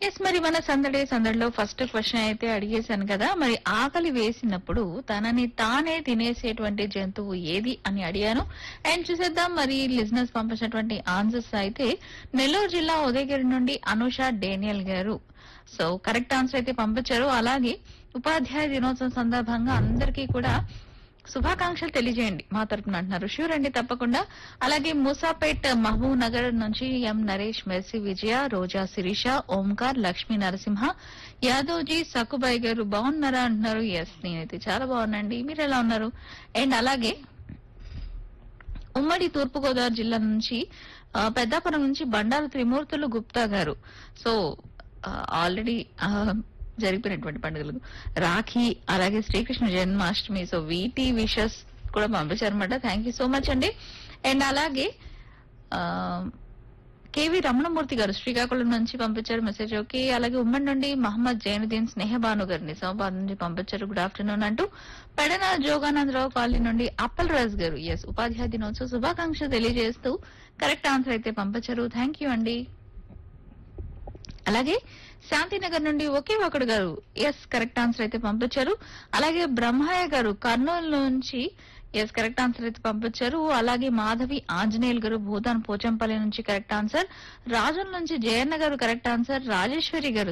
yes మరి మన సందడి సందడిలో ఫస్ట్ క్వశ్చన్ అయితే అడిగేశాను కదా మరి ఆకలి వేసినప్పుడు తనని తానే తినేసేటువంటి జంతువు ఏది అని అడిగాను అండ్ చూసేద్దాం మరి లిజినెస్ పంపించినటువంటి ఆన్సర్స్ అయితే నెల్లూరు జిల్లా ఉదయగిరి నుండి Anusha Daniel garu so correct answer అయితే పంపించారు అలాగే ఉపాధ్యాయ దినోత్సవం సందర్భంగా అందరికీ కూడా శుభాకాంక్షలు తెలియజేయండి మా తరపున అంటున్నారు షూర్ అండి తప్పకుండా అలాగే మూసాపేట్ మహబూబ్ నగర్ నుంచి ఎం నరేష్ మెర్సీ విజయ రోజా శిరీష ఓంకార్ లక్ష్మీ నరసింహ యాదవ్జీ సకుబాయ్ గారు బాగున్నారా అంటున్నారు ఎస్ నేనైతే చాలా బాగున్నాండి మీరు ఎలా ఉన్నారు అండ్ అలాగే ఉమ్మడి తూర్పుగోదావరి జిల్లా నుంచి ఆ, పెద్దాపురం నుంచి బండారు త్రిమూర్తులు గుప్తా గారు సో ఆల్రెడీ జరిగిపోయినటువంటి పండుగలు రాఖీ అలాగే శ్రీకృష్ణ జన్మాష్టమి సో వీటి విషెస్ కూడా పంపించారనమాట థ్యాంక్ యూ సో మచ్ అండి అండ్ అలాగే ఆ, కేవి రమణమూర్తి గారు శ్రీకాకుళం నుంచి పంపించారు మెసేజ్ ఓకే అలాగే ఉమ్మడి నుండి మహమ్మద్ జైనుద్దీన్ స్నేహబాను గారు నిజామాబాద్ నుంచి పంపించారు గుడ్ ఆఫ్టర్నూన్ అంటూ పెడన జోగానందరావు కాలనీ నుండి అప్పల్ రాజ్ గారు ఎస్ ఉపాధ్యాయ దినోత్సవ శుభాకాంక్షలు తెలియజేస్తూ కరెక్ట్ ఆన్సర్ అయితే పంపించారు థ్యాంక్ యూ అండి అలాగే శాంతినగర్ నుండి ఒకే ఒకడు గారు ఎస్ కరెక్ట్ ఆన్సర్ అయితే పంపించారు అలాగే బ్రహ్మయ్య గారు కర్నూలు నుంచి ఎస్ కరెక్ట్ ఆన్సర్ అయితే పంపించారు అలాగే మాధవి ఆంజనేయులు గారు భూతాన్ పోచంపల్లి నుంచి కరెక్ట్ ఆన్సర్ రాజుల నుంచి జయన్న గారు కరెక్ట్ ఆన్సర్ రాజేశ్వరి గారు